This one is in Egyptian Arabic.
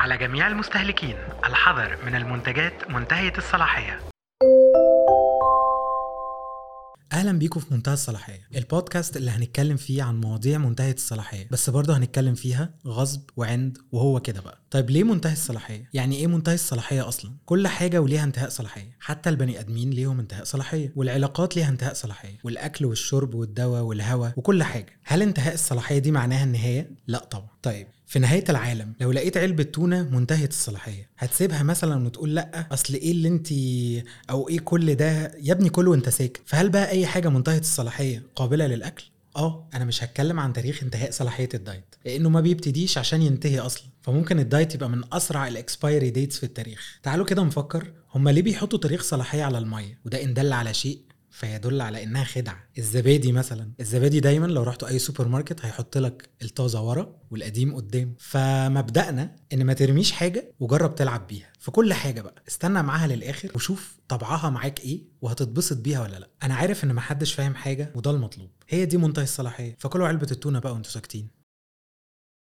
على جميع المستهلكين الحذر من المنتجات منتهية الصلاحية اهلا بيكم في منتهى الصلاحيه البودكاست اللي هنتكلم فيه عن مواضيع منتهيه الصلاحيه بس برضه هنتكلم فيها غصب وعند وهو كده بقى طيب ليه منتهي الصلاحيه يعني ايه منتهي الصلاحيه اصلا كل حاجه وليها انتهاء صلاحيه حتى البني ادمين ليهم انتهاء صلاحيه والعلاقات ليها انتهاء صلاحيه والاكل والشرب والدواء والهواء وكل حاجه هل انتهاء الصلاحيه دي معناها النهايه لا طبعا طيب في نهاية العالم لو لقيت علبة تونة منتهية الصلاحية هتسيبها مثلا وتقول لا اصل ايه اللي انت او ايه كل ده يا ابني كله وانت ساكت فهل بقى اي حاجة منتهية الصلاحية قابلة للاكل اه انا مش هتكلم عن تاريخ انتهاء صلاحيه الدايت لانه ما بيبتديش عشان ينتهي اصلا فممكن الدايت يبقى من اسرع الاكسبايري ديتس في التاريخ تعالوا كده نفكر هما ليه بيحطوا تاريخ صلاحيه على الميه وده ان دل على شيء فيدل على انها خدعه الزبادي مثلا الزبادي دايما لو رحتوا اي سوبر ماركت هيحط لك الطازه ورا والقديم قدام فمبدأنا ان ما ترميش حاجه وجرب تلعب بيها في كل حاجه بقى استنى معاها للاخر وشوف طبعها معاك ايه وهتتبسط بيها ولا لا انا عارف ان محدش فاهم حاجه وده المطلوب هي دي منتهي الصلاحيه فكلوا علبه التونه بقى وانتوا ساكتين